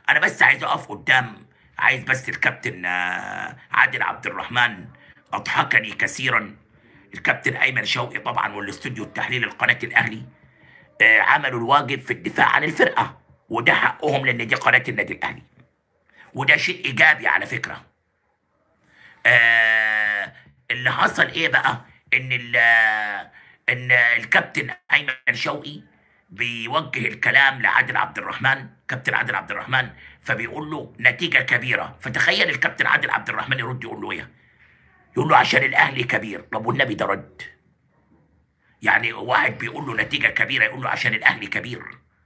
انا بس عايز اقف قدام عايز بس الكابتن آه، عادل عبد الرحمن اضحكني كثيرا الكابتن ايمن شوقي طبعا والاستوديو التحليل القناه الاهلي آه، عملوا الواجب في الدفاع عن الفرقه وده حقهم لان دي قناه النادي الاهلي وده شيء ايجابي على فكره آه اللي حصل ايه بقى ان ال- ان الكابتن ايمن شوقي بيوجه الكلام لعادل عبد الرحمن كابتن عادل عبد الرحمن فبيقول له نتيجه كبيره فتخيل الكابتن عادل عبد الرحمن يرد يقول له ايه يقول له عشان الاهلي كبير طب والنبي ده رد يعني واحد بيقول له نتيجه كبيره يقول له عشان الاهلي كبير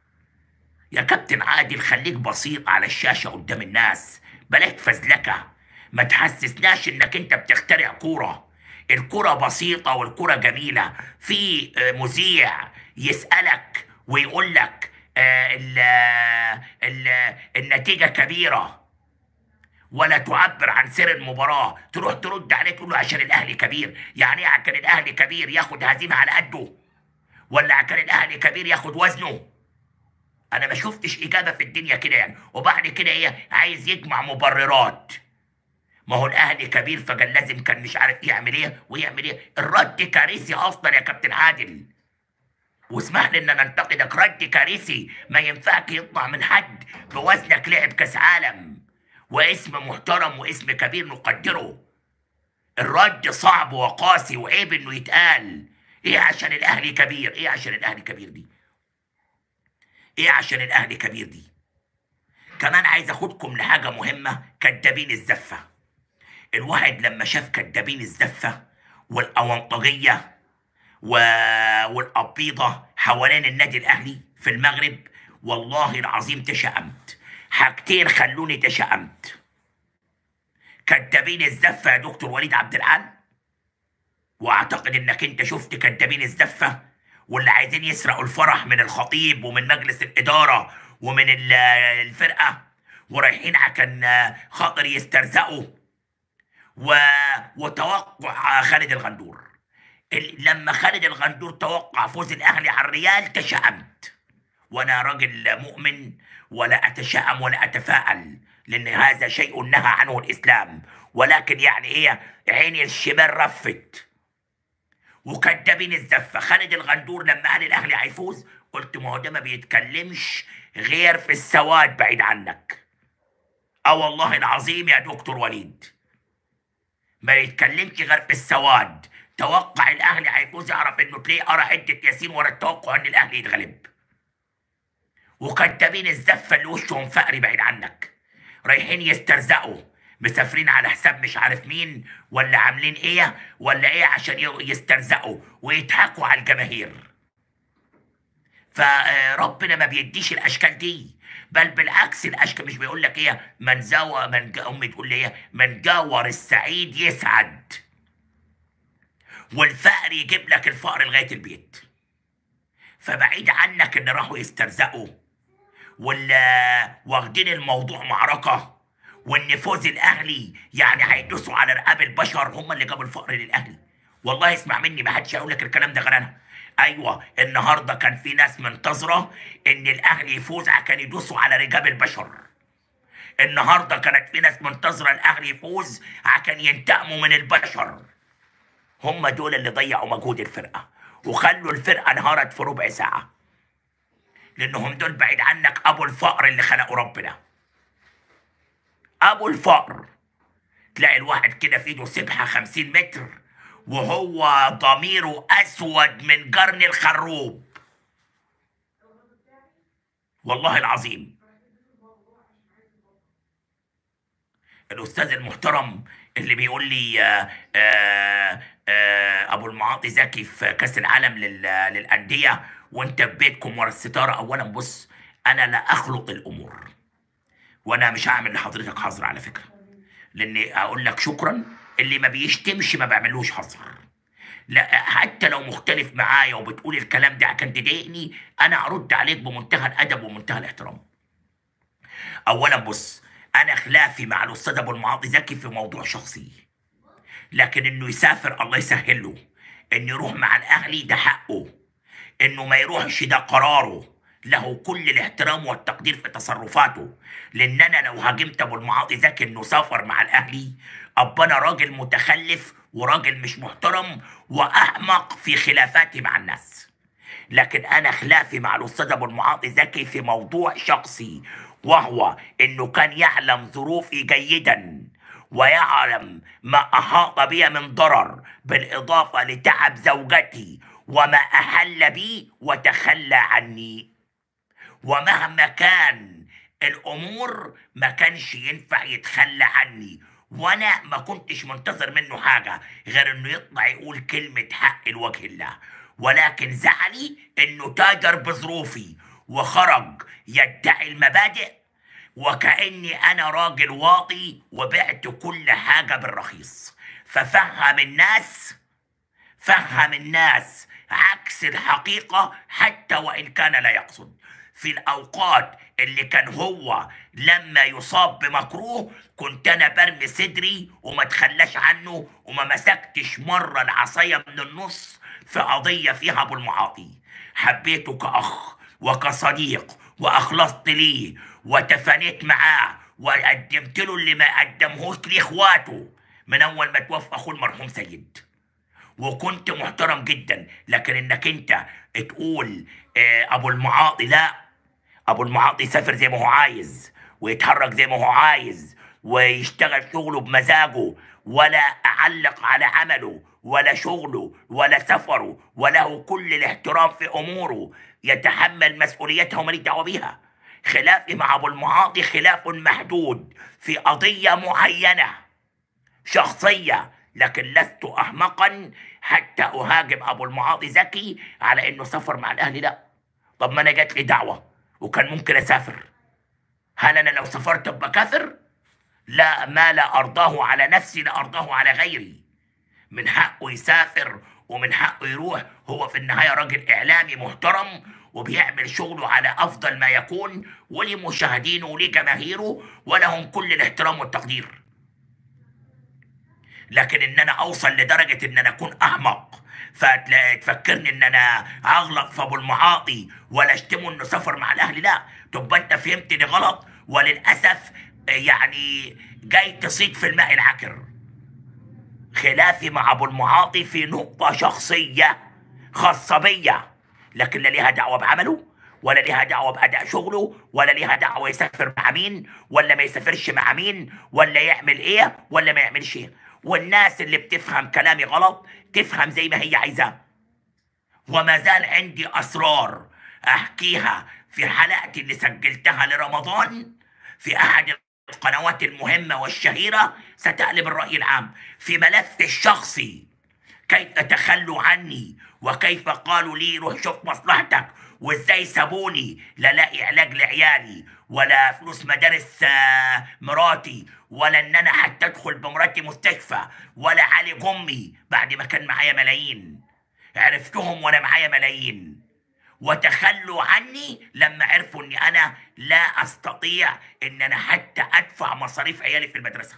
يا كابتن عادل خليك بسيط على الشاشة قدام الناس بلاك فزلكة ما تحسسناش انك انت بتخترع كورة الكرة بسيطة والكرة جميلة في آه، مذيع يسألك ويقول لك آه، ال ال النتيجة كبيرة ولا تعبر عن سر المباراة تروح ترد عليه تقول له عشان الأهلي كبير يعني ايه عشان الأهلي كبير ياخد هزيمة على قده ولا عشان الأهلي كبير ياخد وزنه انا ما شفتش اجابه في الدنيا كده يعني وبعد كده ايه عايز يجمع مبررات ما هو الاهلي كبير فكان لازم كان مش عارف يعمل ايه ويعمل ايه الرد كارثي اصلا يا كابتن عادل واسمح لي ان انا انتقدك رد كارثي ما ينفعش يطلع من حد بوزنك لعب كاس عالم واسم محترم واسم كبير نقدره الرد صعب وقاسي وعيب انه يتقال ايه عشان الاهلي كبير ايه عشان الاهلي كبير دي ايه عشان الاهلي كبير دي كمان عايز اخدكم لحاجه مهمه كدابين الزفه الواحد لما شاف كدابين الزفه والاونطجيه و... والقبيضه حوالين النادي الاهلي في المغرب والله العظيم تشائمت حاجتين خلوني تشائمت كدابين الزفه يا دكتور وليد عبد العال واعتقد انك انت شفت كدابين الزفه واللي عايزين يسرقوا الفرح من الخطيب ومن مجلس الاداره ومن ال- الفرقه ورايحين عشان خاطر يسترزقوا و... وتوقع خالد الغندور ال- لما خالد الغندور توقع فوز الاهلي على الريال تشائمت وانا راجل مؤمن ولا اتشائم ولا اتفائل لان هذا شيء نهى عنه الاسلام ولكن يعني ايه عيني الشمال رفت وكدابين الزفه خالد الغندور لما قال الاهلي هيفوز قلت ما هو ده ما بيتكلمش غير في السواد بعيد عنك اه والله العظيم يا دكتور وليد ما يتكلمش غير في السواد توقع الاهلي هيفوز يعرف انه تلاقيه قرا حته ياسين ورا التوقع ان الاهلي يتغلب وكدابين الزفه اللي وشهم فقري بعيد عنك رايحين يسترزقوا مسافرين على حساب مش عارف مين ولا عاملين ايه ولا ايه عشان ي- يسترزقوا ويضحكوا على الجماهير فربنا ما بيديش الاشكال دي بل بالعكس الاشكال مش بيقول لك ايه من زاوى من جا امي تقول لي ايه من جاور السعيد يسعد والفقر يجيب لك الفقر لغايه البيت فبعيد عنك ان راحوا يسترزقوا ولا واخدين الموضوع معركه وان فوز الاهلي يعني هيدوسوا على رقاب البشر هم اللي جابوا الفقر للاهلي والله اسمع مني ما حدش هيقول لك الكلام ده غير انا ايوه النهارده كان في ناس منتظره ان الاهلي يفوز عشان يدوسوا على رجاب البشر النهارده كانت في ناس منتظره الاهلي يفوز عشان ينتقموا من البشر هم دول اللي ضيعوا مجهود الفرقه وخلوا الفرقه انهارت في ربع ساعه لانهم دول بعيد عنك ابو الفقر اللي خلقه ربنا ابو الفقر تلاقي الواحد كده في ايده سبحه 50 متر وهو ضميره اسود من جرن الخروب والله العظيم الاستاذ المحترم اللي بيقول لي آه آه آه ابو المعاطي زكي في كاس العالم لل- للانديه وانت في بيتكم ورا الستاره اولا بص انا لا اخلق الامور وانا مش هعمل لحضرتك حظر على فكره لان اقول لك شكرا اللي ما بيشتمش ما بعملوش حظر لا حتى لو مختلف معايا وبتقول الكلام ده عشان تضايقني انا ارد عليك بمنتهى الادب ومنتهى الاحترام اولا بص انا خلافي مع الاستاذ ابو المعاطي زكي في موضوع شخصي لكن انه يسافر الله يسهل له انه يروح مع الاهلي ده حقه انه ما يروحش ده قراره له كل الاحترام والتقدير في تصرفاته لان انا لو هاجمت ابو المعاطي زكي انه سافر مع الاهلي ابقى انا راجل متخلف وراجل مش محترم واحمق في خلافاتي مع الناس لكن انا خلافي مع الاستاذ ابو المعاطي زكي في موضوع شخصي وهو انه كان يعلم ظروفي جيدا ويعلم ما احاط بي من ضرر بالاضافه لتعب زوجتي وما احل بي وتخلى عني ومهما كان الامور ما كانش ينفع يتخلى عني وانا ما كنتش منتظر منه حاجه غير انه يطلع يقول كلمه حق لوجه الله ولكن زعلي انه تاجر بظروفي وخرج يدعي المبادئ وكاني انا راجل واطي وبعت كل حاجه بالرخيص ففهم الناس فهم الناس عكس الحقيقة حتى وإن كان لا يقصد في الأوقات اللي كان هو لما يصاب بمكروه كنت أنا برمي صدري وما تخلاش عنه وما مسكتش مرة العصاية من النص في قضية فيها أبو المعاطي حبيته كأخ وكصديق وأخلصت ليه وتفانيت معاه وقدمت له اللي ما قدمهوش لإخواته من أول ما توفى أخوه المرحوم سيد وكنت محترم جدا لكن انك انت تقول آه، ابو المعاطي لا ابو المعاطي يسافر زي ما هو عايز ويتحرك زي ما هو عايز ويشتغل شغله بمزاجه ولا اعلق على عمله ولا شغله ولا سفره وله كل الاحترام في اموره يتحمل مسؤوليتها وماليش دعوه بيها خلافي مع ابو المعاطي خلاف محدود في قضيه معينه شخصية لكن لست أحمقا حتى أهاجم أبو المعاطي زكي على إنه سافر مع الأهلي لا طب ما أنا جات لي دعوة وكان ممكن أسافر هل أنا لو سافرت أبقى كافر؟ لا ما لا أرضاه على نفسي لا أرضاه على غيري من حقه يسافر ومن حقه يروح هو في النهاية راجل إعلامي محترم وبيعمل شغله على أفضل ما يكون ولمشاهدينه ولجماهيره ولهم كل الاحترام والتقدير لكن ان انا اوصل لدرجه ان انا اكون احمق فتفكرني ان انا اغلط في ابو المعاطي ولا اشتمه انه سافر مع الاهلي لا تبقى انت فهمتني غلط وللاسف يعني جاي تصيد في الماء العكر خلافي مع ابو المعاطي في نقطه شخصيه خاصه بيا لكن لا ليها دعوه بعمله ولا ليها دعوه باداء شغله ولا ليها دعوه يسافر مع مين ولا ما يسافرش مع مين ولا يعمل ايه ولا ما يعملش ايه والناس اللي بتفهم كلامي غلط تفهم زي ما هي عايزاه وما زال عندي اسرار احكيها في حلقتي اللي سجلتها لرمضان في احد القنوات المهمه والشهيره ستقلب الراي العام في ملف الشخصي كيف تخلوا عني وكيف قالوا لي روح شوف مصلحتك وازاي سابوني لا لاقي علاج لعيالي ولا فلوس مدارس آه، مراتي ولا ان انا حتى ادخل بمراتي مستشفى ولا اعالج امي بعد ما كان معايا ملايين عرفتهم وانا معايا ملايين وتخلوا عني لما عرفوا اني انا لا استطيع ان انا حتى ادفع مصاريف عيالي في المدرسه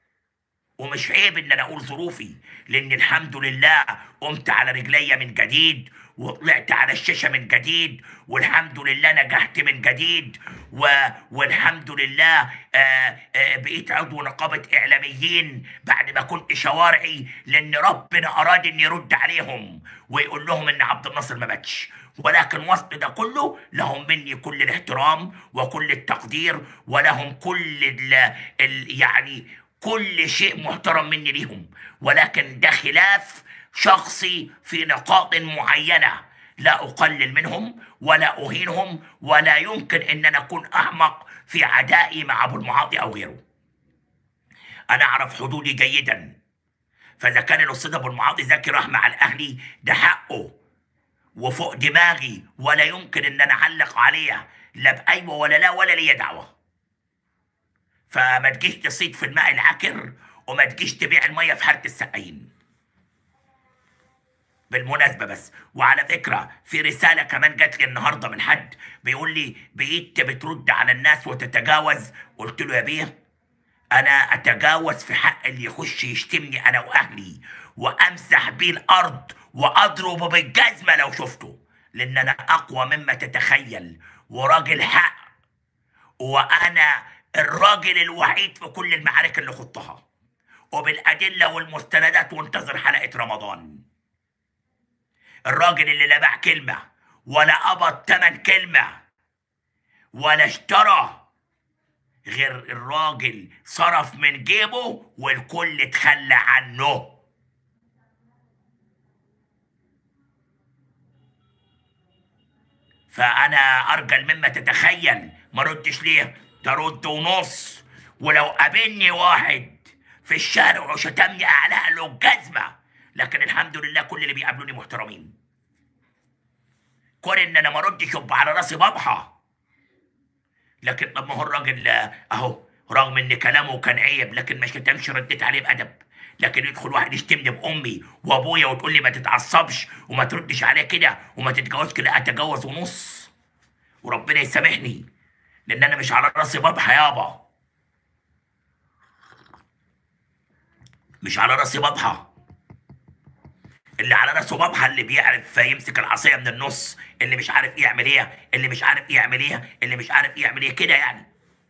ومش عيب ان انا اقول ظروفي لان الحمد لله قمت على رجليا من جديد وطلعت على الشاشه من جديد والحمد لله نجحت من جديد و... والحمد لله آه آه بقيت عضو نقابه اعلاميين بعد ما كنت شوارعي لان ربنا اراد ان يرد عليهم ويقول لهم ان عبد الناصر ما ماتش ولكن وسط ده كله لهم مني كل الاحترام وكل التقدير ولهم كل ال... ال... يعني كل شيء محترم مني ليهم ولكن ده خلاف شخصي في نقاط معينة لا أقلل منهم ولا أهينهم ولا يمكن أن أنا أكون أحمق في عدائي مع أبو المعاطي أو غيره أنا أعرف حدودي جيدا فإذا كان الأستاذ أبو المعاطي زكي راح مع الأهلي ده حقه وفوق دماغي ولا يمكن أن أنا أعلق عليه لا بأيوة ولا لا ولا ليا دعوة فما تجيش تصيد في الماء العكر وما تجيش تبيع الميه في حاره السقايين بالمناسبه بس وعلى فكره في رساله كمان جات لي النهارده من حد بيقول لي بقيت بترد على الناس وتتجاوز قلت له يا بيه انا اتجاوز في حق اللي يخش يشتمني انا واهلي وامسح بيه الارض واضربه بالجزمه لو شفته لان انا اقوى مما تتخيل وراجل حق وانا الراجل الوحيد في كل المعارك اللي خضتها وبالادله والمستندات وانتظر حلقه رمضان الراجل اللي لا باع كلمه ولا قبض تمن كلمه ولا اشترى غير الراجل صرف من جيبه والكل اتخلى عنه فانا ارجل مما تتخيل ما ردش ليه ترد ونص ولو قابلني واحد في الشارع وشتمني اعلق له الجزمه لكن الحمد لله كل اللي بيقابلوني محترمين كون ان انا ما ردش يبقى على راسي بضحى لكن طب ما هو الراجل آه، اهو رغم ان كلامه كان عيب لكن ما شتمش رديت عليه بادب لكن يدخل واحد يشتمني بامي وابويا وتقول لي ما تتعصبش وما تردش عليه كده وما تتجوزش كده اتجوز ونص وربنا يسامحني لان انا مش على راسي بضحى يابا مش على راسي بضحى اللي على راسه بضحى اللي بيعرف يمسك العصايه من النص اللي مش عارف يعمل ايه اللي مش عارف يعمل ايه اللي مش عارف يعمل ايه كده يعني